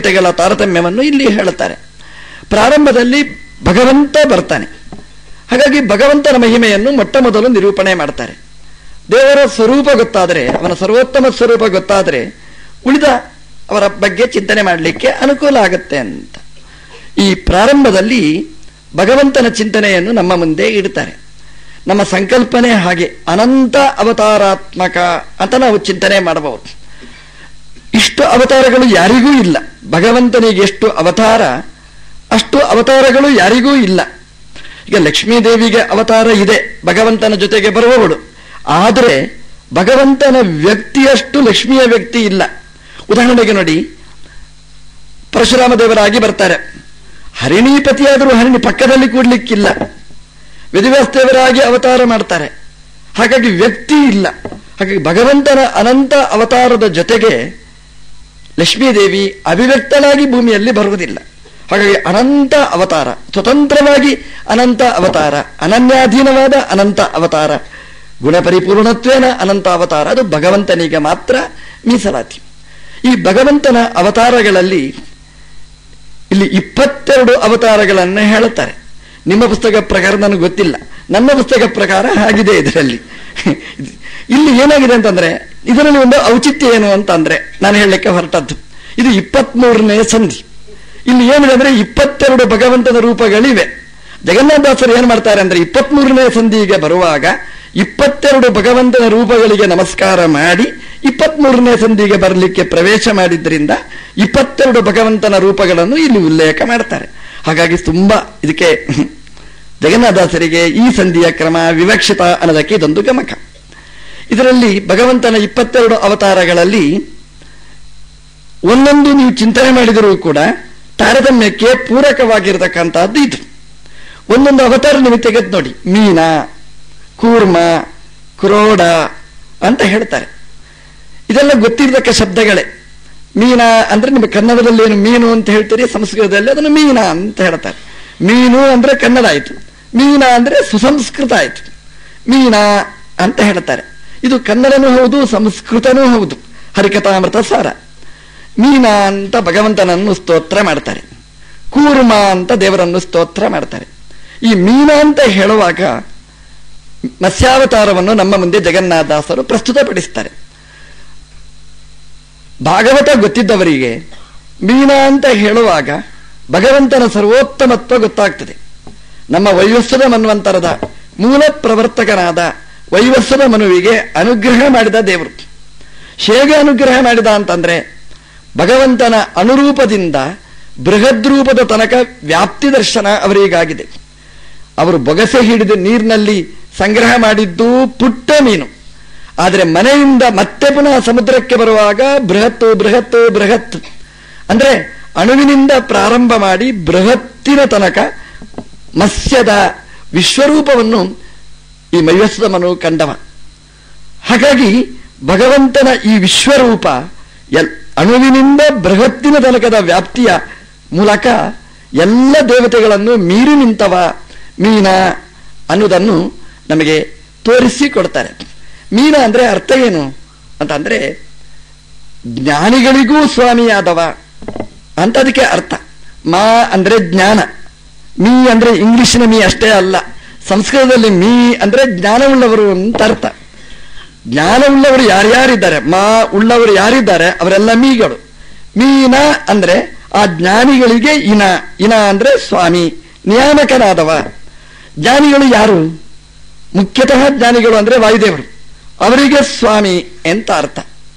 ದೇವತೆಗಳ ತಾರತಮ್ಯವನ್ನು ಇಲ್ಲಿ ಹೇಳುತ್ತಾರೆ ಪ್ರಾರಂಭದಲ್ಲಿ ಭಗವಂತ ಬರ್ತಾನೆ ಹಾಗಾಗಿ ಭಗವಂತನ ಮಹಿಮೆಯನ್ನು ಮೊಟ್ಟ ಮೊದಲು ನಿರೂಪಣೆ ಮಾಡ್ತಾರೆ ದೇವರ ಸ್ವರೂಪ ಗೊತ್ತಾದರೆ ಅವನ ಸರ್ವೋತ್ತಮ ಸ್ವರೂಪ ಗೊತ್ತಾದರೆ ಉಳಿದ ಅವರ ಬಗ್ಗೆ ಚಿಂತನೆ ಮಾಡಲಿಕ್ಕೆ ಅನುಕೂಲ ಆಗುತ್ತೆ ಅಂತ ಈ ಪ್ರಾರಂಭದಲ್ಲಿ ಭಗವಂತನ ಚಿಂತನೆಯನ್ನು ನಮ್ಮ ಮುಂದೆ ಇಡ್ತಾರೆ ನಮ್ಮ ಸಂಕಲ್ಪನೆ ಹಾಗೆ ಅನಂತ ಅವತಾರಾತ್ಮಕ ಅಂತ ನಾವು ಚಿಂತನೆ ಮಾಡಬಹುದು ಇಷ್ಟು ಅವತಾರಗಳು ಯಾರಿಗೂ ಇಲ್ಲ ಭಗವಂತನಿಗೆ ಎಷ್ಟು ಅವತಾರ ಅಷ್ಟು ಅವತಾರಗಳು ಯಾರಿಗೂ ಇಲ್ಲ ಈಗ ಲಕ್ಷ್ಮೀದೇವಿಗೆ ಅವತಾರ ಇದೆ ಭಗವಂತನ ಜೊತೆಗೆ ಬರುವವಳು ಆದರೆ ಭಗವಂತನ ವ್ಯಕ್ತಿಯಷ್ಟು ಲಕ್ಷ್ಮಿಯ ವ್ಯಕ್ತಿ ಇಲ್ಲ ಉದಾಹರಣೆಗೆ ನೋಡಿ ಪರಶುರಾಮ ದೇವರಾಗಿ ಬರ್ತಾರೆ ಹರಿಣೀಪತಿಯಾದರೂ ಹರಿಣಿ ಪಕ್ಕದಲ್ಲಿ ಕೂಡ್ಲಿಕ್ಕಿಲ್ಲ ವೇದವ್ಯಾಸದೇವರಾಗಿ ಅವತಾರ ಮಾಡ್ತಾರೆ ಹಾಗಾಗಿ ವ್ಯಕ್ತಿ ಇಲ್ಲ ಹಾಗಾಗಿ ಭಗವಂತನ ಅನಂತ ಅವತಾರದ ಜೊತೆಗೆ ಲಕ್ಷ್ಮೀದೇವಿ ಅಭಿವ್ಯಕ್ತನಾಗಿ ಭೂಮಿಯಲ್ಲಿ ಬರುವುದಿಲ್ಲ ಹಾಗಾಗಿ ಅನಂತ ಅವತಾರ ಸ್ವತಂತ್ರವಾಗಿ ಅನಂತ ಅವತಾರ ಅನನ್ಯಾಧೀನವಾದ ಅನಂತ ಅವತಾರ ಗುಣಪರಿಪೂರ್ಣತ್ವೇನ ಅನಂತ ಅವತಾರ ಅದು ಭಗವಂತನಿಗೆ ಮಾತ್ರ ಮೀಸಲಾತಿ ಈ ಭಗವಂತನ ಅವತಾರಗಳಲ್ಲಿ ಇಲ್ಲಿ ಇಪ್ಪತ್ತೆರಡು ಅವತಾರಗಳನ್ನು ಹೇಳುತ್ತಾರೆ ನಿಮ್ಮ ಪುಸ್ತಕ ಪ್ರಕಾರ ನನಗೆ ಗೊತ್ತಿಲ್ಲ ನನ್ನ ಪುಸ್ತಕ ಪ್ರಕಾರ ಆಗಿದೆ ಇದರಲ್ಲಿ ಇಲ್ಲಿ ಏನಾಗಿದೆ ಅಂತಂದ್ರೆ ಇದರಲ್ಲಿ ಒಂದು ಔಚಿತ್ಯ ಏನು ಅಂತಂದ್ರೆ ನಾನು ಹೇಳಲಿಕ್ಕೆ ಹೊರಟದ್ದು ಇದು ಇಪ್ಪತ್ಮೂರನೇ ಸಂಧಿ ಇಲ್ಲಿ ಏನಿದೆ ಅಂದ್ರೆ ಇಪ್ಪತ್ತೆರಡು ಭಗವಂತನ ರೂಪಗಳಿವೆ ಜಗನ್ನಾಥದಾಸರು ಏನ್ ಮಾಡ್ತಾರೆ ಅಂದ್ರೆ ಇಪ್ಪತ್ಮೂರನೇ ಸಂಧಿಗೆ ಬರುವಾಗ ಇಪ್ಪತ್ತೆರಡು ಭಗವಂತನ ರೂಪಗಳಿಗೆ ನಮಸ್ಕಾರ ಮಾಡಿ ಇಪ್ಪತ್ಮೂರನೇ ಸಂಧಿಗೆ ಬರಲಿಕ್ಕೆ ಪ್ರವೇಶ ಮಾಡಿದ್ರಿಂದ ಇಪ್ಪತ್ತೆರಡು ಭಗವಂತನ ರೂಪಗಳನ್ನು ಇಲ್ಲಿ ಉಲ್ಲೇಖ ಮಾಡ್ತಾರೆ ಹಾಗಾಗಿ ತುಂಬಾ ಇದಕ್ಕೆ ಜಗನ್ನಾಥದಾಸರಿಗೆ ಈ ಸಂಧಿಯ ಕ್ರಮ ವಿವಕ್ಷಿತ ಅನ್ನೋದಕ್ಕೆ ಇದೊಂದು ಗಮಕ ಇದರಲ್ಲಿ ಭಗವಂತನ ಇಪ್ಪತ್ತೆರಡು ಅವತಾರಗಳಲ್ಲಿ ಒಂದೊಂದು ನೀವು ಚಿಂತನೆ ಮಾಡಿದರೂ ಕೂಡ ತಾರತಮ್ಯಕ್ಕೆ ಪೂರಕವಾಗಿರತಕ್ಕಂಥದ್ದು ಇದು ಒಂದೊಂದು ಅವತಾರ ನೀವು ತೆಗೆದು ನೋಡಿ ಮೀನ ಕೂರ್ಮ ಕ್ರೋಡ ಅಂತ ಹೇಳ್ತಾರೆ ಇದೆಲ್ಲ ಗೊತ್ತಿರತಕ್ಕ ಶಬ್ದಗಳೇ ಮೀನ ಅಂದ್ರೆ ನಿಮ್ಮ ಕನ್ನಡದಲ್ಲಿ ಏನು ಮೀನು ಅಂತ ಹೇಳ್ತೀರಿ ಸಂಸ್ಕೃತದಲ್ಲಿ ಅದನ್ನು ಮೀನ ಅಂತ ಹೇಳ್ತಾರೆ ಮೀನು ಅಂದ್ರೆ ಕನ್ನಡ ಆಯ್ತು ಮೀನ ಅಂದ್ರೆ ಸುಸಂಸ್ಕೃತ ಆಯ್ತು ಮೀನ ಅಂತ ಹೇಳ್ತಾರೆ ಇದು ಕನ್ನಡನೂ ಹೌದು ಸಂಸ್ಕೃತನೂ ಹೌದು ಹರಿಕಥಾಮೃತ ಸಾರ ಮೀನ ಅಂತ ಭಗವಂತನನ್ನು ಸ್ತೋತ್ರ ಮಾಡ್ತಾರೆ ಕೂರ್ಮ ಅಂತ ದೇವರನ್ನು ಸ್ತೋತ್ರ ಮಾಡ್ತಾರೆ ಈ ಮೀನ ಅಂತ ಹೇಳುವಾಗ ಮತ್ಸ್ಯಾವತಾರವನ್ನು ನಮ್ಮ ಮುಂದೆ ಜಗನ್ನಾಥದಾಸರು ಪ್ರಸ್ತುತಪಡಿಸ್ತಾರೆ ಭಾಗವತ ಗೊತ್ತಿದ್ದವರಿಗೆ ಮೀನ ಅಂತ ಹೇಳುವಾಗ ಭಗವಂತನ ಸರ್ವೋತ್ತಮತ್ವ ಗೊತ್ತಾಗ್ತದೆ ನಮ್ಮ ವೈವಸ್ವದ ಮನ್ವಂತರದ ಮೂಲ ಪ್ರವರ್ತಕನಾದ ವೈವಸ್ವದ ಮನುವಿಗೆ ಅನುಗ್ರಹ ಮಾಡಿದ ದೇವರು ಹೇಗೆ ಅನುಗ್ರಹ ಮಾಡಿದ ಅಂತಂದ್ರೆ ಭಗವಂತನ ಅನುರೂಪದಿಂದ ಬೃಹದ್ರೂಪದ ತನಕ ವ್ಯಾಪ್ತಿ ದರ್ಶನ ಅವರಿಗಾಗಿದೆ ಅವರು ಬೊಗಸೆ ಹಿಡಿದು ನೀರಿನಲ್ಲಿ ಸಂಗ್ರಹ ಮಾಡಿದ್ದು ಪುಟ್ಟ ಮೀನು ಆದರೆ ಮನೆಯಿಂದ ಮತ್ತೆ ಪುನಃ ಸಮುದ್ರಕ್ಕೆ ಬರುವಾಗ ಬೃಹತ್ ಬೃಹತ್ ಬೃಹತ್ ಅಂದ್ರೆ ಅಣುವಿನಿಂದ ಪ್ರಾರಂಭ ಮಾಡಿ ಬೃಹತ್ತಿನ ತನಕ ಮತ್ಸ್ಯದ ವಿಶ್ವರೂಪವನ್ನು ಈ ಮೈವಸ್ವದ ಮನು ಕಂಡವ ಹಾಗಾಗಿ ಭಗವಂತನ ಈ ವಿಶ್ವರೂಪ ಎಲ್ ಅಣುವಿನಿಂದ ಬೃಹತ್ತಿನ ತನಕದ ವ್ಯಾಪ್ತಿಯ ಮೂಲಕ ಎಲ್ಲ ದೇವತೆಗಳನ್ನು ಮೀರಿ ನಿಂತವ ಮೀನ ಅನ್ನುವುದನ್ನು ನಮಗೆ ತೋರಿಸಿಕೊಡ್ತಾರೆ ಮೀನ ಅಂದ್ರೆ ಅರ್ಥ ಏನು ಅಂತಂದ್ರೆ ಜ್ಞಾನಿಗಳಿಗೂ ಸ್ವಾಮಿಯಾದವ ಅಂತ ಅದಕ್ಕೆ ಅರ್ಥ ಮಾ ಅಂದ್ರೆ ಜ್ಞಾನ ಮೀ ಅಂದ್ರೆ ಇಂಗ್ಲಿಷಿನ ಮೀ ಅಷ್ಟೇ ಅಲ್ಲ ಸಂಸ್ಕೃತದಲ್ಲಿ ಮೀ ಅಂದ್ರೆ ಜ್ಞಾನವುಳ್ಳವರು ಅಂತ ಅರ್ಥ ಜ್ಞಾನವುಳ್ಳವರು ಯಾರ್ಯಾರಿದ್ದಾರೆ ಮಾ ಉಳ್ಳವರು ಯಾರಿದ್ದಾರೆ ಅವರೆಲ್ಲ ಮೀಗಳು ಮೀನ ಅಂದ್ರೆ ಆ ಜ್ಞಾನಿಗಳಿಗೆ ಇನ ಇನ ಅಂದ್ರೆ ಸ್ವಾಮಿ ನಿಯಾಮಕನಾದವ ಜ್ಞಾನಿಗಳು ಯಾರು ಮುಖ್ಯತಃ ಜ್ಞಾನಿಗಳು ಅಂದ್ರೆ ವಾಯುದೇವರು ಅವರಿಗೆ ಸ್ವಾಮಿ ಅಂತ ಅರ್ಥ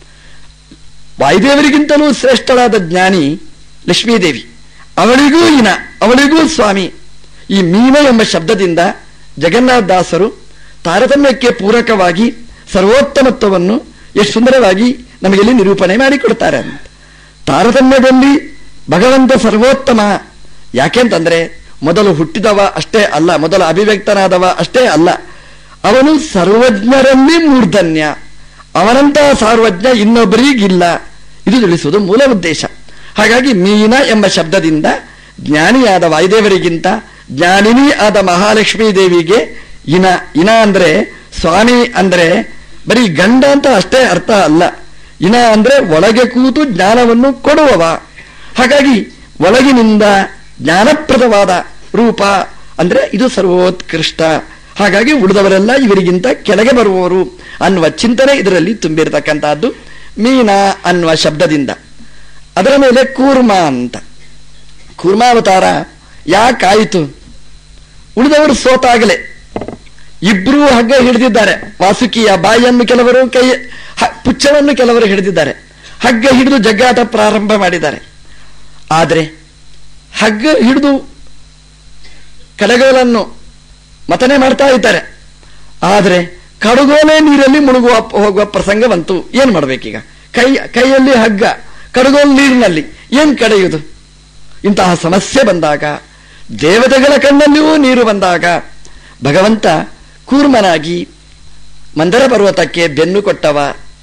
ವಾಯುದೇವರಿಗಿಂತಲೂ ಶ್ರೇಷ್ಠಳಾದ ಜ್ಞಾನಿ ಲಕ್ಷ್ಮೀದೇವಿ ಅವಳಿಗೂ ಇನ ಅವಳಿಗೂ ಸ್ವಾಮಿ ಈ ಮೀನ ಎಂಬ ಶಬ್ದದಿಂದ ಜಗನ್ನಾಥದಾಸರು ತಾರತಮ್ಯಕ್ಕೆ ಪೂರಕವಾಗಿ ಸರ್ವೋತ್ತಮತ್ವವನ್ನು ಎಷ್ಟು ಸುಂದರವಾಗಿ ನಮಗಿಲ್ಲಿ ನಿರೂಪಣೆ ಮಾಡಿಕೊಡ್ತಾರೆ ಅಂತ ತಾರತಮ್ಯದಲ್ಲಿ ಭಗವಂತ ಸರ್ವೋತ್ತಮ ಯಾಕೆಂತಂದ್ರೆ ಮೊದಲು ಹುಟ್ಟಿದವ ಅಷ್ಟೇ ಅಲ್ಲ ಮೊದಲು ಅಭಿವ್ಯಕ್ತನಾದವ ಅಷ್ಟೇ ಅಲ್ಲ ಅವನು ಸರ್ವಜ್ಞರಲ್ಲಿ ಮೂರ್ಧನ್ಯ ಅವನಂತಹ ಸಾರ್ವಜ್ಞ ಇನ್ನೊಬ್ಬರಿಗಿಲ್ಲ ಇದು ತಿಳಿಸುವುದು ಮೂಲ ಉದ್ದೇಶ ಹಾಗಾಗಿ ಮೀನ ಎಂಬ ಶಬ್ದದಿಂದ ಜ್ಞಾನಿಯಾದ ವಾಯುದೇವರಿಗಿಂತ ಜ್ಞಾನಿನಿ ಆದ ಮಹಾಲಕ್ಷ್ಮೀ ದೇವಿಗೆ ಇನ ಇನ ಅಂದ್ರೆ ಸ್ವಾಮಿ ಅಂದ್ರೆ ಬರೀ ಗಂಡ ಅಂತ ಅಷ್ಟೇ ಅರ್ಥ ಅಲ್ಲ ಇನ ಅಂದ್ರೆ ಒಳಗೆ ಕೂತು ಜ್ಞಾನವನ್ನು ಕೊಡುವವ ಹಾಗಾಗಿ ಒಳಗಿನಿಂದ ಜ್ಞಾನಪ್ರದವಾದ ರೂಪ ಅಂದ್ರೆ ಇದು ಸರ್ವೋತ್ಕೃಷ್ಟ ಹಾಗಾಗಿ ಉಳಿದವರೆಲ್ಲ ಇವರಿಗಿಂತ ಕೆಳಗೆ ಬರುವವರು ಅನ್ನುವ ಚಿಂತನೆ ಇದರಲ್ಲಿ ತುಂಬಿರತಕ್ಕಂತಹದ್ದು ಮೀನ ಅನ್ನುವ ಶಬ್ದದಿಂದ ಅದರ ಮೇಲೆ ಕೂರ್ಮ ಅಂತ ಕೂರ್ಮಾವತಾರ ಯಾಕಾಯಿತು ಉಳಿದವರು ಸೋತಾಗಲೇ ಇಬ್ರು ಹಗ್ಗ ಹಿಡಿದಿದ್ದಾರೆ ವಾಸುಕಿಯ ಬಾಯಿಯನ್ನು ಕೆಲವರು ಕೈ ಹ- ಪುಚ್ಚವನ್ನು ಕೆಲವರು ಹಿಡಿದಿದ್ದಾರೆ ಹಗ್ಗ ಹಿಡಿದು ಜಗ್ಗಾಟ ಪ್ರಾರಂಭ ಮಾಡಿದ್ದಾರೆ ಆದರೆ ಹಗ್ಗ ಹಿಡಿದು ಕಡಗೋಲನ್ನು ಮತನೆ ಮಾಡ್ತಾ ಇದ್ದಾರೆ ಆದರೆ ಕಡಗೋಲೆ ನೀರಲ್ಲಿ ಮುಳುಗುವ ಹೋಗುವ ಪ್ರಸಂಗ ಬಂತು ಏನ್ ಮಾಡ್ಬೇಕೀಗ ಕೈ ಕೈಯಲ್ಲಿ ಹಗ್ಗ ಕಡಗೋಲು ನೀರಿನಲ್ಲಿ ಏನ್ ಕಡೆಯುವುದು ಇಂತಹ ಸಮಸ್ಯೆ ಬಂದಾಗ ದೇವತೆಗಳ ಕಣ್ಣಲ್ಲಿಯೂ ನೀರು ಬಂದಾಗ ಭಗವಂತ ಕೂರ್ಮನಾಗಿ ಮಂದರ ಪರ್ವತಕ್ಕೆ ಬೆನ್ನು ಕೊಟ್ಟವ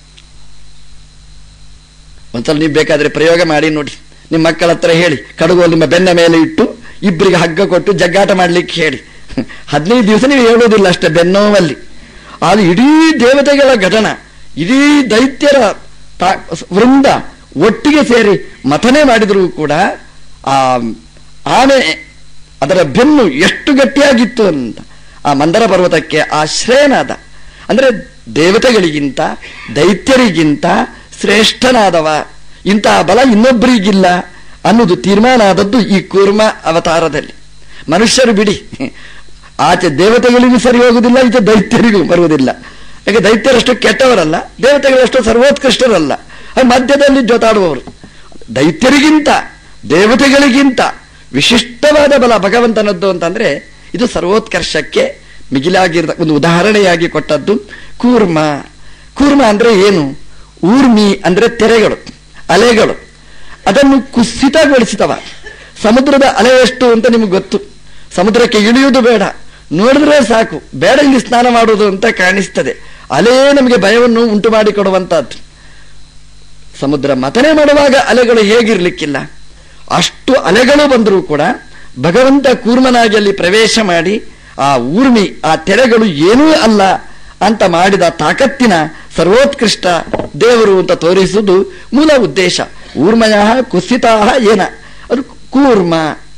ಒಂದ್ಸಲ ನೀವು ಬೇಕಾದ್ರೆ ಪ್ರಯೋಗ ಮಾಡಿ ನೋಡಿ ನಿಮ್ಮ ಮಕ್ಕಳ ಹತ್ರ ಹೇಳಿ ಕಡುಗೋಲು ನಿಮ್ಮ ಬೆನ್ನ ಮೇಲೆ ಇಟ್ಟು ಇಬ್ಬರಿಗೆ ಹಗ್ಗ ಕೊಟ್ಟು ಜಗ್ಗಾಟ ಮಾಡ್ಲಿಕ್ಕೆ ಹೇಳಿ ಹದಿನೈದು ದಿವಸ ನೀವು ಹೇಳೋದಿಲ್ಲ ಅಷ್ಟೇ ಬೆನ್ನೋವಲ್ಲಿ ಅದು ಇಡೀ ದೇವತೆಗಳ ಘಟನ ಇಡೀ ದೈತ್ಯರ ತಾ- ವೃಂದ ಒಟ್ಟಿಗೆ ಸೇರಿ ಮಥನೆ ಮಾಡಿದರೂ ಕೂಡ ಆ ಆನೆ ಅದರ ಬೆನ್ನು ಎಷ್ಟು ಗಟ್ಟಿಯಾಗಿತ್ತು ಅಂತ ಆ ಮಂದರ ಪರ್ವತಕ್ಕೆ ಆಶ್ರಯನಾದ ಅಂದ್ರೆ ದೇವತೆಗಳಿಗಿಂತ ದೈತ್ಯರಿಗಿಂತ ಶ್ರೇಷ್ಠನಾದವ ಇಂತಹ ಬಲ ಇನ್ನೊಬ್ಬರಿಗಿಲ್ಲ ಅನ್ನೋದು ತೀರ್ಮಾನ ಆದದ್ದು ಈ ಕೂರ್ಮ ಅವತಾರದಲ್ಲಿ ಮನುಷ್ಯರು ಬಿಡಿ ಆಚೆ ದೇವತೆಗಳಿಗೂ ಸರಿ ಹೋಗುದಿಲ್ಲ ಈಚೆ ದೈತ್ಯರಿಗೂ ಬರುವುದಿಲ್ಲ ಯಾಕೆ ದೈತ್ಯರಷ್ಟು ಕೆಟ್ಟವರಲ್ಲ ದೇವತೆಗಳಷ್ಟು ಸರ್ವೋತ್ಕೃಷ್ಟರಲ್ಲ ಆ ಮಧ್ಯದಲ್ಲಿ ಜೊತಾಡುವವರು ದೈತ್ಯರಿಗಿಂತ ದೇವತೆಗಳಿಗಿಂತ ವಿಶಿಷ್ಟವಾದ ಬಲ ಭಗವಂತನದ್ದು ಅಂತಂದ್ರೆ ಇದು ಸರ್ವೋತ್ಕರ್ಷಕ್ಕೆ ಮಿಗಿಲಾಗಿರ್ತ ಒಂದು ಉದಾಹರಣೆಯಾಗಿ ಕೊಟ್ಟದ್ದು ಕೂರ್ಮ ಕೂರ್ಮ ಅಂದ್ರೆ ಏನು ಊರ್ಮಿ ಅಂದ್ರೆ ತೆರೆಗಳು ಅಲೆಗಳು ಅದನ್ನು ಕುಸಿತಗೊಳಿಸಿದವ ಸಮುದ್ರದ ಅಲೆ ಎಷ್ಟು ಅಂತ ನಿಮಗೆ ಗೊತ್ತು ಸಮುದ್ರಕ್ಕೆ ಇಳಿಯುವುದು ಬೇಡ ನೋಡಿದ್ರೆ ಸಾಕು ಬೇಡ ಇಲ್ಲಿ ಸ್ನಾನ ಮಾಡುವುದು ಅಂತ ಕಾಣಿಸ್ತದೆ ಅಲೇ ನಮಗೆ ಭಯವನ್ನು ಉಂಟು ಮಾಡಿಕೊಡುವಂತಹದ್ದು ಸಮುದ್ರ ಮತನೆ ಮಾಡುವಾಗ ಅಲೆಗಳು ಹೇಗಿರ್ಲಿಕ್ಕಿಲ್ಲ ಅಷ್ಟು ಅಲೆಗಳು ಬಂದರೂ ಕೂಡ ಭಗವಂತ ಕೂರ್ಮನಾಗಿ ಅಲ್ಲಿ ಪ್ರವೇಶ ಮಾಡಿ ಆ ಊರ್ಮಿ ಆ ತೆರೆಗಳು ಏನೂ ಅಲ್ಲ ಅಂತ ಮಾಡಿದ ತಾಕತ್ತಿನ ಸರ್ವೋತ್ಕೃಷ್ಟ ದೇವರು ಅಂತ ತೋರಿಸುವುದು ಮೂಲ ಉದ್ದೇಶ ಊರ್ಮಯ ಕುಸಿತಾ ಏನ ಅದು ಕೂರ್ಮ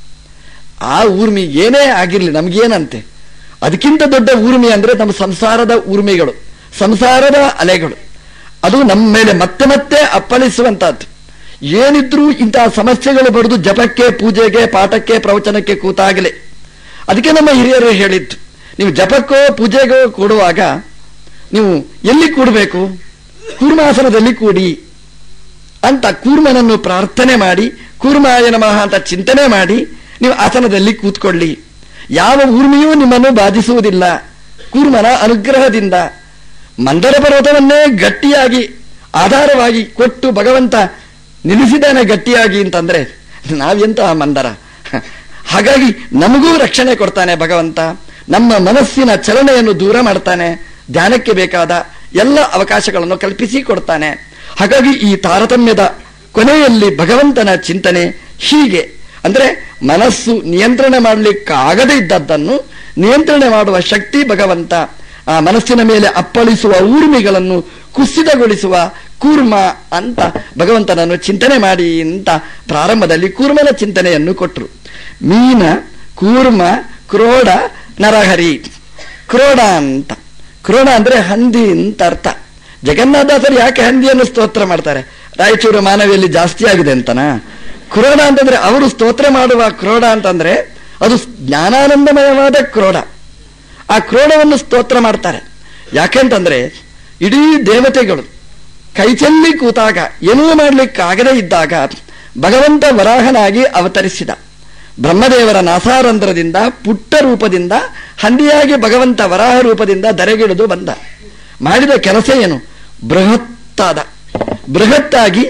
ಆ ಊರ್ಮಿ ಏನೇ ಆಗಿರ್ಲಿ ನಮ್ಗೇನಂತೆ ಅದಕ್ಕಿಂತ ದೊಡ್ಡ ಊರ್ಮಿ ಅಂದ್ರೆ ನಮ್ಮ ಸಂಸಾರದ ಊರ್ಮಿಗಳು ಸಂಸಾರದ ಅಲೆಗಳು ಅದು ನಮ್ಮ ಮೇಲೆ ಮತ್ತೆ ಮತ್ತೆ ಅಪ್ಪಳಿಸುವಂತಹದ್ದು ಏನಿದ್ರೂ ಇಂತಹ ಸಮಸ್ಯೆಗಳು ಬರುದು ಜಪಕ್ಕೆ ಪೂಜೆಗೆ ಪಾಠಕ್ಕೆ ಪ್ರವಚನಕ್ಕೆ ಕೂತಾಗಲೇ ಅದಕ್ಕೆ ನಮ್ಮ ಹಿರಿಯರು ಹೇಳಿದ್ದು ನೀವು ಜಪಕ್ಕೋ ಪೂಜೆಗೋ ಕೂಡುವಾಗ ನೀವು ಎಲ್ಲಿ ಕೂಡಬೇಕು ಕೂರ್ಮಾಸನದಲ್ಲಿ ಕೂಡಿ ಅಂತ ಕೂರ್ಮನನ್ನು ಪ್ರಾರ್ಥನೆ ಮಾಡಿ ಕೂರ್ಮಾಯ ನಮಃ ಅಂತ ಚಿಂತನೆ ಮಾಡಿ ನೀವು ಆಸನದಲ್ಲಿ ಕೂತ್ಕೊಳ್ಳಿ ಯಾವ ಊರ್ಮಿಯೂ ನಿಮ್ಮನ್ನು ಬಾಧಿಸುವುದಿಲ್ಲ ಕೂರ್ಮನ ಅನುಗ್ರಹದಿಂದ ಮಂದರ ಪರ್ವತವನ್ನೇ ಗಟ್ಟಿಯಾಗಿ ಆಧಾರವಾಗಿ ಕೊಟ್ಟು ಭಗವಂತ ನಿಲ್ಲಿಸಿದ್ದಾನೆ ಗಟ್ಟಿಯಾಗಿ ಅಂತಂದ್ರೆ ನಾವೆಂತಹ ಮಂದರ ಹಾಗಾಗಿ ನಮಗೂ ರಕ್ಷಣೆ ಕೊಡ್ತಾನೆ ಭಗವಂತ ನಮ್ಮ ಮನಸ್ಸಿನ ಚಲನೆಯನ್ನು ದೂರ ಮಾಡ್ತಾನೆ ಧ್ಯಾನಕ್ಕೆ ಬೇಕಾದ ಎಲ್ಲ ಅವಕಾಶಗಳನ್ನು ಕಲ್ಪಿಸಿ ಕೊಡ್ತಾನೆ ಹಾಗಾಗಿ ಈ ತಾರತಮ್ಯದ ಕೊನೆಯಲ್ಲಿ ಭಗವಂತನ ಚಿಂತನೆ ಹೀಗೆ ಅಂದ್ರೆ ಮನಸ್ಸು ನಿಯಂತ್ರಣ ಮಾಡಲಿಕ್ಕಾಗದೇ ಇದ್ದದ್ದನ್ನು ನಿಯಂತ್ರಣ ಮಾಡುವ ಶಕ್ತಿ ಭಗವಂತ ಆ ಮನಸ್ಸಿನ ಮೇಲೆ ಅಪ್ಪಳಿಸುವ ಊರ್ಮಿಗಳನ್ನು ಕುಸಿತಗೊಳಿಸುವ ಕೂರ್ಮ ಅಂತ ಭಗವಂತನನ್ನು ಚಿಂತನೆ ಮಾಡಿ ಅಂತ ಪ್ರಾರಂಭದಲ್ಲಿ ಕೂರ್ಮನ ಚಿಂತನೆಯನ್ನು ಕೊಟ್ಟರು ಮೀನ ಕೂರ್ಮ ಕ್ರೋಡ ನರಹರಿ ಕ್ರೋಡ ಅಂತ ಕ್ರೋಡ ಅಂದ್ರೆ ಹಂದಿ ಅಂತ ಅರ್ಥ ಜಗನ್ನಾಥದಾಸರು ಯಾಕೆ ಹಂದಿಯನ್ನು ಸ್ತೋತ್ರ ಮಾಡ್ತಾರೆ ರಾಯಚೂರು ಮಾನವಿಯಲ್ಲಿ ಜಾಸ್ತಿ ಆಗಿದೆ ಅಂತನಾ ಕ್ರೋಡ ಅಂತಂದ್ರೆ ಅವರು ಸ್ತೋತ್ರ ಮಾಡುವ ಕ್ರೋಡ ಅಂತಂದ್ರೆ ಅದು ಜ್ಞಾನಾನಂದಮಯವಾದ ಕ್ರೋಡ ಆ ಕ್ರೋಡವನ್ನು ಸ್ತೋತ್ರ ಮಾಡ್ತಾರೆ ಯಾಕೆಂತಂದ್ರೆ ಇಡೀ ದೇವತೆಗಳು ಕೈಚೆಲ್ಲಿ ಕೂತಾಗ ಏನೂ ಮಾಡ್ಲಿಕ್ಕಾಗದೇ ಇದ್ದಾಗ ಭಗವಂತ ವರಾಹನಾಗಿ ಅವತರಿಸಿದ ಬ್ರಹ್ಮದೇವರ ನಾಸಾರಂಧ್ರದಿಂದ ಪುಟ್ಟ ರೂಪದಿಂದ ಹಂದಿಯಾಗಿ ಭಗವಂತ ವರಾಹ ರೂಪದಿಂದ ದರೆಗಿಳಿದು ಬಂದ ಮಾಡಿದ ಕೆಲಸ ಏನು ಬೃಹತ್ತಾದ ಬೃಹತ್ತಾಗಿ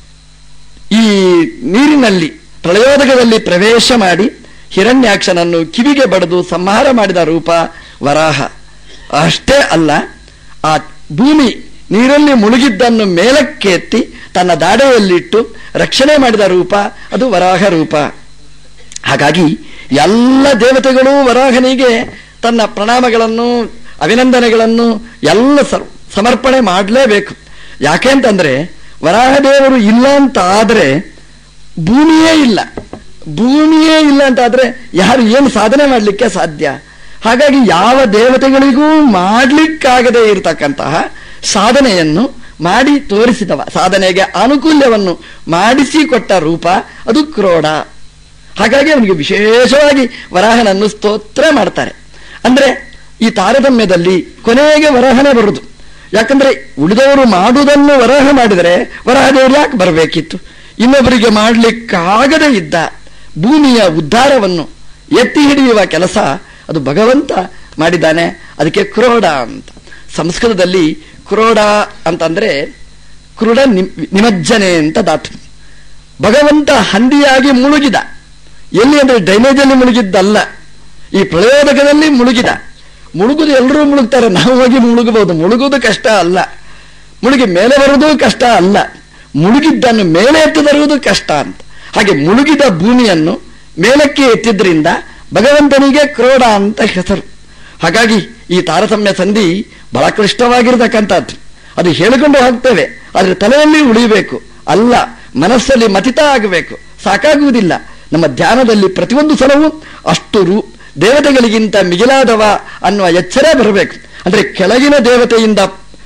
ಈ ನೀರಿನಲ್ಲಿ ಪ್ರಳಯೋದಕದಲ್ಲಿ ಪ್ರವೇಶ ಮಾಡಿ ಹಿರಣ್ಯಾಕ್ಷನನ್ನು ಕಿವಿಗೆ ಬಡಿದು ಸಂಹಾರ ಮಾಡಿದ ರೂಪ ವರಾಹ ಅಷ್ಟೇ ಅಲ್ಲ ಆ ಭೂಮಿ ನೀರಲ್ಲಿ ಮುಳುಗಿದ್ದನ್ನು ಮೇಲಕ್ಕೆ ಎತ್ತಿ ತನ್ನ ದಾಡೆಯಲ್ಲಿಟ್ಟು ರಕ್ಷಣೆ ಮಾಡಿದ ರೂಪ ಅದು ವರಾಹ ರೂಪ ಹಾಗಾಗಿ ಎಲ್ಲ ದೇವತೆಗಳು ವರಾಹನಿಗೆ ತನ್ನ ಪ್ರಣಾಮಗಳನ್ನು ಅಭಿನಂದನೆಗಳನ್ನು ಎಲ್ಲ ಸರ್- ಸಮರ್ಪಣೆ ಮಾಡಲೇಬೇಕು ಯಾಕೆ ಅಂತಂದ್ರೆ ವರಾಹದೇವರು ಇಲ್ಲ ಅಂತ ಆದ್ರೆ ಭೂಮಿಯೇ ಇಲ್ಲ ಭೂಮಿಯೇ ಇಲ್ಲ ಅಂತಾದ್ರೆ ಯಾರು ಏನು ಸಾಧನೆ ಮಾಡಲಿಕ್ಕೆ ಸಾಧ್ಯ ಹಾಗಾಗಿ ಯಾವ ದೇವತೆಗಳಿಗೂ ಮಾಡ್ಲಿಕ್ಕಾಗದೇ ಇರತಕ್ಕಂತಹ ಸಾಧನೆಯನ್ನು ಮಾಡಿ ತೋರಿಸಿದವ ಸಾಧನೆಗೆ ಅನುಕೂಲ್ಯವನ್ನು ಮಾಡಿಸಿಕೊಟ್ಟ ರೂಪ ಅದು ಕ್ರೋಡ ಹಾಗಾಗಿ ಅವನಿಗೆ ವಿಶೇಷವಾಗಿ ವರಾಹನನ್ನು ಸ್ತೋತ್ರ ಮಾಡ್ತಾರೆ ಅಂದ್ರೆ ಈ ತಾರತಮ್ಯದಲ್ಲಿ ಕೊನೆಗೆ ವರಾಹನೇ ಬರುದು ಯಾಕಂದ್ರೆ ಉಳಿದವರು ಮಾಡುವುದನ್ನು ವರಾಹ ಮಾಡಿದರೆ ವರಾಹದೇವರು ಯಾಕೆ ಬರಬೇಕಿತ್ತು ಇನ್ನೊಬ್ಬರಿಗೆ ಮಾಡಲಿಕ್ಕಾಗದೇ ಇದ್ದ ಭೂಮಿಯ ಉದ್ಧಾರವನ್ನು ಎತ್ತಿ ಹಿಡಿಯುವ ಕೆಲಸ ಅದು ಭಗವಂತ ಮಾಡಿದ್ದಾನೆ ಅದಕ್ಕೆ ಕ್ರೋಡ ಅಂತ ಸಂಸ್ಕೃತದಲ್ಲಿ ಕ್ರೋಡ ಅಂತಂದ್ರೆ ಕ್ರುಡ ನಿಮ್- ನಿಮಜ್ಜನೆ ಅಂತ ಧಾತು ಭಗವಂತ ಹಂದಿಯಾಗಿ ಮುಳುಗಿದ ಎಲ್ಲಿ ಅಂದ್ರೆ ಡ್ರೈನೇಜಲ್ಲಿ ಮುಳುಗಿದ್ದಲ್ಲ ಈ ಪ್ರಯೋದಕದಲ್ಲಿ ಮುಳುಗಿದ ಮುಳುಗುದು ಎಲ್ಲರೂ ಮುಳುಗ್ತಾರೆ ನಾವು ಹೋಗಿ ಮುಳುಗಬಹುದು ಮುಳುಗುವುದು ಕಷ್ಟ ಅಲ್ಲ ಮುಳುಗಿ ಮೇಲೆ ಬರುವುದು ಕಷ್ಟ ಅಲ್ಲ ಮುಳುಗಿದ್ದನ್ನು ಮೇಲೆ ಎತ್ತು ತರುವುದು ಕಷ್ಟ ಅಂತ ಹಾಗೆ ಮುಳುಗಿದ ಭೂಮಿಯನ್ನು ಮೇಲಕ್ಕೆ ಎತ್ತಿದ್ರಿಂದ ಭಗವಂತನಿಗೆ ಕ್ರೋಡ ಅಂತ ಹೆಸರು ಹಾಗಾಗಿ ಈ ತಾರತಮ್ಯ ಸಂಧಿ ಬಹಳ ಕ್ಲಿಷ್ಟವಾಗಿರತಕ್ಕಂಥದ್ದು ಅದು ಹೇಳಿಕೊಂಡು ಹೋಗ್ತೇವೆ ಆದ್ರೆ ತಲೆಯಲ್ಲಿ ಉಳಿಯಬೇಕು ಅಲ್ಲ ಮನಸ್ಸಲ್ಲಿ ಮತಿತ ಆಗಬೇಕು ಸಾಕಾಗುವುದಿಲ್ಲ ನಮ್ಮ ಧ್ಯಾನದಲ್ಲಿ ಪ್ರತಿಯೊಂದು ಸಲವೂ ಅಷ್ಟು ರೂ ದೇವತೆಗಳಿಗಿಂತ ಮಿಗಿಲಾದವ ಅನ್ನುವ ಎಚ್ಚರ ಬರಬೇಕು ಅಂದ್ರೆ ಕೆಳಗಿನ ದೇವತೆಯಿಂದ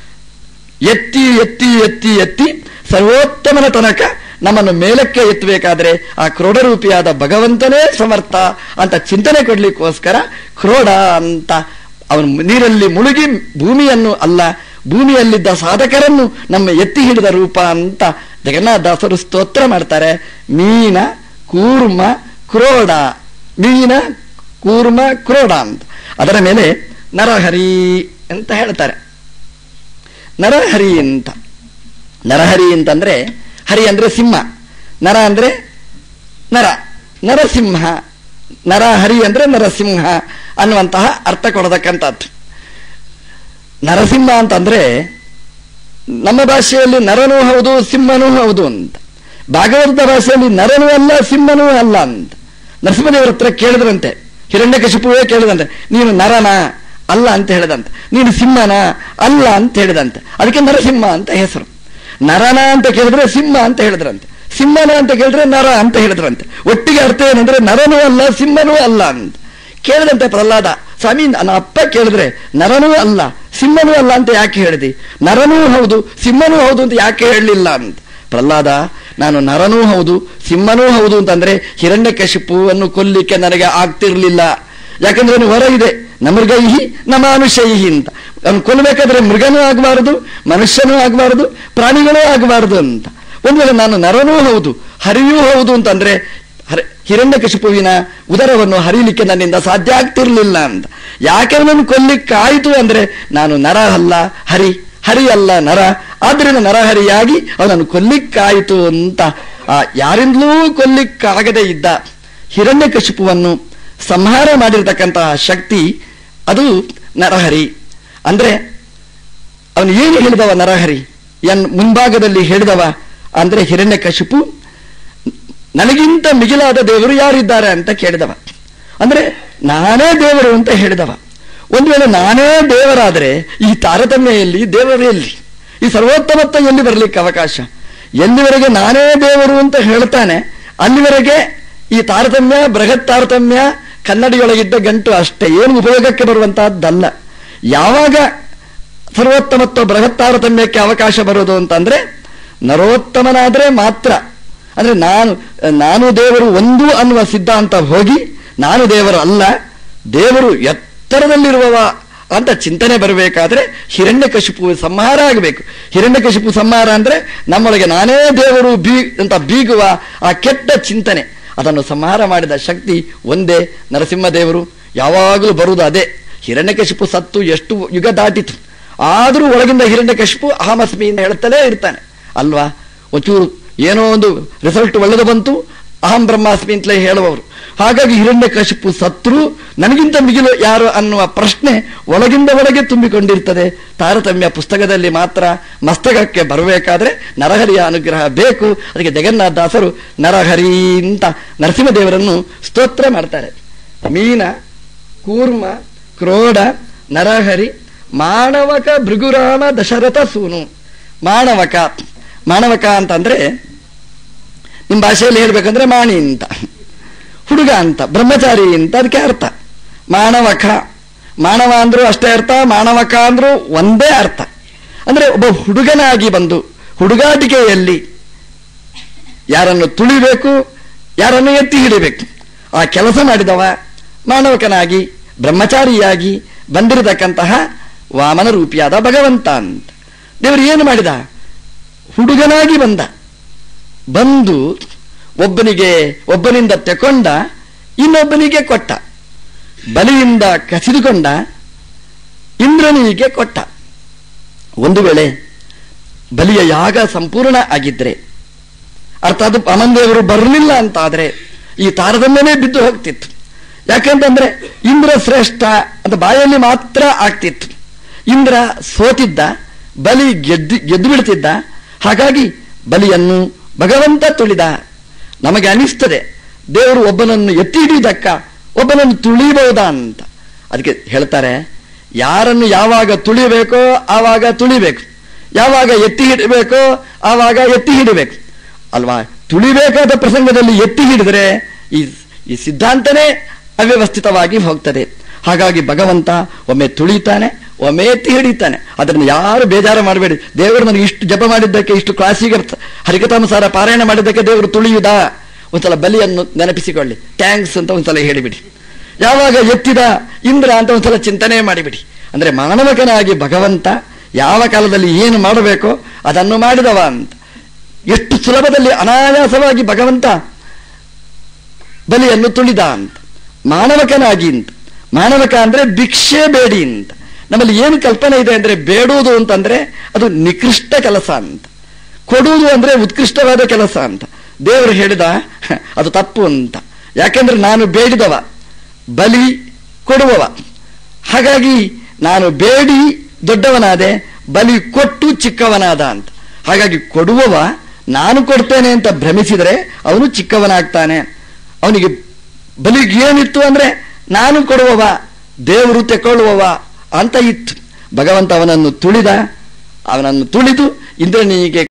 ಎತ್ತಿ ಎತ್ತಿ ಎತ್ತಿ ಎತ್ತಿ ಸರ್ವೋತ್ತಮನ ತನಕ ನಮ್ಮನ್ನು ಮೇಲಕ್ಕೆ ಎತ್ತಬೇಕಾದ್ರೆ ಆ ಕ್ರೋಢರೂಪಿಯಾದ ಭಗವಂತನೇ ಸಮರ್ಥ ಅಂತ ಚಿಂತನೆ ಕೊಡ್ಲಿಕ್ಕೋಸ್ಕರ ಕ್ರೋಢ ಅಂತ ಅವನು ನೀರಲ್ಲಿ ಮುಳುಗಿ ಭೂಮಿಯನ್ನು ಅಲ್ಲ ಭೂಮಿಯಲ್ಲಿದ್ದ ಸಾಧಕರನ್ನು ನಮ್ಮ ಎತ್ತಿ ಹಿಡಿದ ರೂಪ ಅಂತ ಜಗನ್ನಾಥದಾಸರು ಸ್ತೋತ್ರ ಮಾಡ್ತಾರೆ ಮೀನ ಕೂರ್ಮ ಕ್ರೋಡ ಮೀನ ಕೂರ್ಮ ಕ್ರೋಡ ಅಂತ ಅದರ ಮೇಲೆ ನರಹರಿ ಅಂತ ಹೇಳ್ತಾರೆ ನರಹರಿ ಅಂತ ನರಹರಿ ಅಂತಂದ್ರೆ ಹರಿ ಅಂದ್ರೆ ಸಿಂಹ ನರ ಅಂದ್ರೆ ನರ ನರಸಿಂಹ ನರಹರಿ ಅಂದ್ರೆ ನರಸಿಂಹ ಅನ್ನುವಂತಹ ಅರ್ಥ ಕೊಡತಕ್ಕಂಥದ್ದು ನರಸಿಂಹ ಅಂತಂದ್ರೆ ನಮ್ಮ ಭಾಷೆಯಲ್ಲಿ ನರನೂ ಹೌದು ಸಿಂಹನೂ ಹೌದು ಅಂತ ಭಾಗವತ ಭಾಷೆಯಲ್ಲಿ ನರನೂ ಅಲ್ಲ ಸಿಂಹನೂ ಅಲ್ಲ ಅಂತ ನರಸಿಂಹದೇವರ ಹತ್ರ ಕೇಳಿದ್ರಂತೆ ಹಿರಣ್ಯಕಶಿಪುವೇ ಕೇಳಿದಂತೆ ನೀನು ನರನ ಅಲ್ಲ ಅಂತ ಹೇಳಿದಂತೆ ನೀನು ಸಿಂಹನ ಅಲ್ಲ ಅಂತ ಹೇಳಿದಂತೆ ಅದಕ್ಕೆ ನರಸಿಂಹ ಅಂತ ಹೆಸರು ನರನ ಅಂತ ಕೇಳಿದ್ರೆ ಸಿಂಹ ಅಂತ ಹೇಳಿದ್ರಂತೆ ಸಿಂಹನ ಅಂತ ಕೇಳಿದ್ರೆ ನರ ಅಂತ ಹೇಳಿದ್ರಂತೆ ಒಟ್ಟಿಗೆ ಅರ್ಥ ಏನಂದ್ರೆ ನರನೂ ಅಲ್ಲ ಸಿಂಹನೂ ಅಲ್ಲ ಅಂತ ಕೇಳಿದಂತೆ ಪ್ರಹ್ಲಾದ ಸ್ವಾಮಿ ನನ್ನ ಅಪ್ಪ ಕೇಳಿದ್ರೆ ನರನೂ ಅಲ್ಲ ಸಿಂಹನೂ ಅಲ್ಲ ಅಂತ ಯಾಕೆ ಹೇಳಿದಿ ನರನೂ ಹೌದು ಸಿಂಹನೂ ಹೌದು ಅಂತ ಯಾಕೆ ಹೇಳಲಿಲ್ಲ ಅಂತ ಪ್ರಹ್ಲಾದ ನಾನು ನರನೂ ಹೌದು ಸಿಂಹನೂ ಹೌದು ಅಂತಂದ್ರೆ ಹಿರಣ್ಯಕಶಿಪುವನ್ನು ಕೊಲ್ಲಿಕ್ಕೆ ನನಗೆ ಆಗ್ತಿರ್ಲಿಲ್ಲ ಯಾಕಂದ್ರೆ ಅವನು ಹೊರ ಇದೆ ನಮೃಗೈಹಿ ನಮಾನುಷೈಹಿ ಅಂತ ಅವನು ಕೊಲ್ಲಬೇಕಾದ್ರೆ ಮೃಗನೂ ಆಗಬಾರದು ಮನುಷ್ಯನೂ ಆಗಬಾರದು ಪ್ರಾಣಿಗಳೂ ಆಗಬಾರದು ಅಂತ ಒಂದು ವೇಳೆ ನಾನು ನರನೂ ಹೌದು ಹರಿಯೂ ಹೌದು ಅಂತಂದ್ರೆ ಹರ- ಹಿರಣ್ಯಕಶಿಪುವಿನ ಉದರವನ್ನು ಹರಿಲಿಕ್ಕೆ ನನ್ನಿಂದ ಸಾಧ್ಯ ಆಗ್ತಿರ್ಲಿಲ್ಲ ಅಂತ ಯಾಕೆ ಅವನನ್ನು ಕೊಲ್ಲಿಕ್ಕಾಯಿತು ಅಂದ್ರೆ ನಾನು ನರ ಅಲ್ಲ ಹರಿ ಹರಿ ಅಲ್ಲ ನರ ಆದ್ರಿಂದ ನರಹರಿಯಾಗಿ ಅವನನ್ನು ಕೊಲ್ಲಿಕ್ಕಾಯಿತು ಅಂತ ಆ ಯಾರಿಂದಲೂ ಕೊಲ್ಲಿಕ್ಕಾಗದೇ ಇದ್ದ ಹಿರಣ್ಯಕಶಿಪುವನ್ನು ಸಂಹಾರ ಮಾಡಿರ್ತಕ್ಕಂತಹ ಶಕ್ತಿ ಅದು ನರಹರಿ ಅಂದ್ರೆ ಅವನು ಏನು ಹೇಳಿದವ ನರಹರಿ ಎನ್ ಮುಂಭಾಗದಲ್ಲಿ ಹೇಳಿದವ ಅಂದ್ರೆ ಹಿರಣ್ಯಕಶಿಪು ನನಗಿಂತ ಮಿಗಿಲಾದ ದೇವರು ಯಾರಿದ್ದಾರೆ ಅಂತ ಕೇಳಿದವ ಅಂದ್ರೆ ನಾನೇ ದೇವರು ಅಂತ ಹೇಳಿದವ ಒಂದು ವೇಳೆ ನಾನೇ ದೇವರಾದರೆ ಈ ತಾರತಮ್ಯ ಎಲ್ಲಿ ದೇವರು ಎಲ್ಲಿ ಈ ಸರ್ವೋತ್ತಮತ್ವ ಎಲ್ಲಿ ಬರಲಿಕ್ಕೆ ಅವಕಾಶ ಎಲ್ಲಿವರೆಗೆ ನಾನೇ ದೇವರು ಅಂತ ಹೇಳ್ತಾನೆ ಅಲ್ಲಿವರೆಗೆ ಈ ತಾರತಮ್ಯ ಬೃಹತ್ ತಾರತಮ್ಯ ಕನ್ನಡಿಯೊಳಗಿದ್ದ ಗಂಟು ಅಷ್ಟೇ ಏನು ಉಪಯೋಗಕ್ಕೆ ಬರುವಂತಹದ್ದಲ್ಲ ಯಾವಾಗ ಸರ್ವೋತ್ತಮತ್ವ ಬೃಹತ್ ತಾರತಮ್ಯಕ್ಕೆ ಅವಕಾಶ ಬರೋದು ಅಂತಂದ್ರೆ ನರೋತ್ತಮನಾದ್ರೆ ಮಾತ್ರ ಅಂದ್ರೆ ನಾನು ನಾನು ದೇವರು ಒಂದು ಅನ್ನುವ ಸಿದ್ಧಾಂತ ಹೋಗಿ ನಾನು ದೇವರು ಅಲ್ಲ ದೇವರು ಎತ್ತರದಲ್ಲಿರುವವ ಅಂತ ಚಿಂತನೆ ಬರಬೇಕಾದ್ರೆ ಹಿರಣ್ಯಕಶಿಪು ಸಂಹಾರ ಆಗಬೇಕು ಹಿರಣ್ಯಕಶಿಪು ಸಂಹಾರ ಅಂದ್ರೆ ನಮ್ಮೊಳಗೆ ನಾನೇ ದೇವರು ಬೀ ಅಂತ ಬೀಗುವ ಆ ಕೆಟ್ಟ ಚಿಂತನೆ ಅದನ್ನು ಸಂಹಾರ ಮಾಡಿದ ಶಕ್ತಿ ಒಂದೇ ನರಸಿಂಹದೇವರು ಯಾವಾಗಲೂ ಬರುವುದು ಅದೇ ಹಿರಣ್ಯಕಶಿಪು ಸತ್ತು ಎಷ್ಟು ಯುಗ ದಾಟಿತು ಆದರೂ ಒಳಗಿಂದ ಹಿರಣ್ಯಕಶಿಪು ಅಹಮಸ್ಮಿ ಅಂತ ಹೇಳ್ತಲೇ ಇರ್ತಾನೆ ಅಲ್ವಾ ಒಂಚೂರು ಏನೋ ಒಂದು ರಿಸಲ್ಟ್ ಒಳ್ಳೆದು ಬಂತು ಅಹಂ ಬ್ರಹ್ಮಾಸ್ಮಿ ಅಂತಲೇ ಹೇಳುವವರು ಹಾಗಾಗಿ ಹಿರಣ್ಯಕಶಿಪು ಸತ್ರು ನನಗಿಂತ ಮಿಗಿಲು ಯಾರು ಅನ್ನುವ ಪ್ರಶ್ನೆ ಒಳಗಿಂದ ಒಳಗೆ ತುಂಬಿಕೊಂಡಿರ್ತದೆ ತಾರತಮ್ಯ ಪುಸ್ತಕದಲ್ಲಿ ಮಾತ್ರ ಮಸ್ತಕಕ್ಕೆ ಬರಬೇಕಾದ್ರೆ ನರಹರಿಯ ಅನುಗ್ರಹ ಬೇಕು ಅದಕ್ಕೆ ಜಗನ್ನಾಥ ದಾಸರು ನರಹರಿ ಅಂತ ನರಸಿಂಹದೇವರನ್ನು ಸ್ತೋತ್ರ ಮಾಡ್ತಾರೆ ಮೀನ ಕೂರ್ಮ ಕ್ರೋಡ ನರಹರಿ ಮಾನವಕ ಭೃಗುರಾಮ ದಶರಥ ಸೂನು ಮಾನವಕ ಮಾನವಕ ಅಂತಂದ್ರೆ ನಿಮ್ಮ ಭಾಷೆಯಲ್ಲಿ ಹೇಳ್ಬೇಕಂದ್ರೆ ಮಾಣಿ ಅಂತ ಹುಡುಗ ಅಂತ ಬ್ರಹ್ಮಚಾರಿ ಅಂತ ಅದಕ್ಕೆ ಅರ್ಥ ಮಾನವಕ ಮಾನವ ಅಂದ್ರೂ ಅಷ್ಟೇ ಅರ್ಥ ಮಾನವಕ ಅಂದ್ರೂ ಒಂದೇ ಅರ್ಥ ಅಂದ್ರೆ ಒಬ್ಬ ಹುಡುಗನಾಗಿ ಬಂದು ಹುಡುಗಾಟಿಕೆಯಲ್ಲಿ ಯಾರನ್ನು ತುಳಿಬೇಕು ಯಾರನ್ನು ಎತ್ತಿ ಹಿಡಿಬೇಕು ಆ ಕೆಲಸ ಮಾಡಿದವ ಮಾನವಕನಾಗಿ ಬ್ರಹ್ಮಚಾರಿಯಾಗಿ ಬಂದಿರತಕ್ಕಂತಹ ವಾಮನ ರೂಪಿಯಾದ ಭಗವಂತ ಅಂತ ದೇವರು ಏನು ಮಾಡಿದ ಹುಡುಗನಾಗಿ ಬಂದ ಬಂದು ಒಬ್ಬನಿಗೆ ಒಬ್ಬನಿಂದ ತೆಕೊಂಡ ಇನ್ನೊಬ್ಬನಿಗೆ ಕೊಟ್ಟ ಬಲಿಯಿಂದ ಕಸಿದುಕೊಂಡ ಇಂದ್ರನಿಗೆ ಕೊಟ್ಟ ಒಂದು ವೇಳೆ ಬಲಿಯ ಯಾಗ ಸಂಪೂರ್ಣ ಆಗಿದ್ರೆ ಅರ್ಥಾತ್ ಅಮಂದೇವರು ಬರಲಿಲ್ಲ ಅಂತ ಆದ್ರೆ ಈ ತಾರತಮ್ಯನೇ ಬಿದ್ದು ಹೋಗ್ತಿತ್ತು ಯಾಕಂತಂದ್ರೆ ಇಂದ್ರ ಶ್ರೇಷ್ಠ ಅಂತ ಬಾಯಲ್ಲಿ ಮಾತ್ರ ಆಗ್ತಿತ್ತು ಇಂದ್ರ ಸೋತಿದ್ದ ಬಲಿ ಗೆದ್ದು ಗೆದ್ದು ಬಿಡ್ತಿದ್ದ ಹಾಗಾಗಿ ಬಲಿಯನ್ನು ಭಗವಂತ ತುಳಿದ ನಮಗೆ ಅನಿಸ್ತದೆ ದೇವರು ಒಬ್ಬನನ್ನು ಎತ್ತಿ ಹಿಡಿಯುವುದಕ್ಕ ಒಬ್ಬನನ್ನು ತುಳಿಬಹುದಾ ಅಂತ ಅದಕ್ಕೆ ಹೇಳ್ತಾರೆ ಯಾರನ್ನು ಯಾವಾಗ ತುಳಿಬೇಕೋ ಆವಾಗ ತುಳಿಬೇಕು ಯಾವಾಗ ಎತ್ತಿ ಹಿಡಬೇಕೋ ಆವಾಗ ಎತ್ತಿ ಹಿಡಿಬೇಕು ಅಲ್ವಾ ತುಳಿಬೇಕಾದ ಪ್ರಸಂಗದಲ್ಲಿ ಎತ್ತಿ ಹಿಡಿದರೆ ಈ ಈ ಸಿದ್ಧಾಂತನೇ ಅವ್ಯವಸ್ಥಿತವಾಗಿ ಹೋಗ್ತದೆ ಹಾಗಾಗಿ ಭಗವಂತ ಒಮ್ಮೆ ತುಳಿತಾನೆ ಒಮ್ಮೆ ಎತ್ತಿ ಹಿಡಿತಾನೆ ಅದನ್ನು ಯಾರು ಬೇಜಾರು ಮಾಡಬೇಡಿ ದೇವರು ನನಗೆ ಇಷ್ಟು ಜಪ ಮಾಡಿದ್ದಕ್ಕೆ ಇಷ್ಟು ಕ್ಲಾಸಿಗೆ ಹರಿಕತಾನುಸಾರ ಪಾರಾಯಣ ಮಾಡಿದ್ದಕ್ಕೆ ದೇವರು ತುಳಿಯುವುದಾ ಒಂದ್ಸಲ ಬಲಿಯನ್ನು ನೆನಪಿಸಿಕೊಳ್ಳಿ ಥ್ಯಾಂಕ್ಸ್ ಅಂತ ಒಂದ್ಸಲ ಹೇಳಿಬಿಡಿ ಯಾವಾಗ ಎತ್ತಿದ ಇಂದ್ರ ಅಂತ ಒಂದ್ಸಲ ಚಿಂತನೆ ಮಾಡಿಬಿಡಿ ಅಂದ್ರೆ ಮಾನವಕನಾಗಿ ಭಗವಂತ ಯಾವ ಕಾಲದಲ್ಲಿ ಏನು ಮಾಡಬೇಕೋ ಅದನ್ನು ಮಾಡಿದವ ಅಂತ ಎಷ್ಟು ಸುಲಭದಲ್ಲಿ ಅನಾಯಾಸವಾಗಿ ಭಗವಂತ ಬಲಿಯನ್ನು ತುಳಿದ ಅಂತ ಮಾನವಕನಾಗಿ ಅಂತ ಮಾನವಕ ಅಂದ್ರೆ ಭಿಕ್ಷೆ ಬೇಡಿ ಅಂತ ನಮ್ಮಲ್ಲಿ ಏನು ಕಲ್ಪನೆ ಇದೆ ಅಂದ್ರೆ ಬೇಡುವುದು ಅಂತಂದ್ರೆ ಅದು ನಿಕೃಷ್ಟ ಕೆಲಸ ಅಂತ ಕೊಡುವುದು ಅಂದ್ರೆ ಉತ್ಕೃಷ್ಟವಾದ ಕೆಲಸ ಅಂತ ದೇವರು ಹೇಳಿದ ಅದು ತಪ್ಪು ಅಂತ ಯಾಕಂದ್ರೆ ನಾನು ಬೇಡಿದವ ಬಲಿ ಕೊಡುವವ ಹಾಗಾಗಿ ನಾನು ಬೇಡಿ ದೊಡ್ಡವನಾದೆ ಬಲಿ ಕೊಟ್ಟು ಚಿಕ್ಕವನಾದ ಅಂತ ಹಾಗಾಗಿ ಕೊಡುವವ ನಾನು ಕೊಡ್ತೇನೆ ಅಂತ ಭ್ರಮಿಸಿದರೆ ಅವನು ಚಿಕ್ಕವನಾಗ್ತಾನೆ ಅವನಿಗೆ ಬಲಿಗೆ ಏನಿತ್ತು ಅಂದ್ರೆ ನಾನು ಕೊಡುವವ ದೇವರು ತೆಕೊಳ್ಳುವವ ಅಂತ ಇತ್ತು ಭಗವಂತ ಅವನನ್ನು ತುಳಿದ ಅವನನ್ನು ತುಳಿದು ಇಂದ್ರನಿಗೆ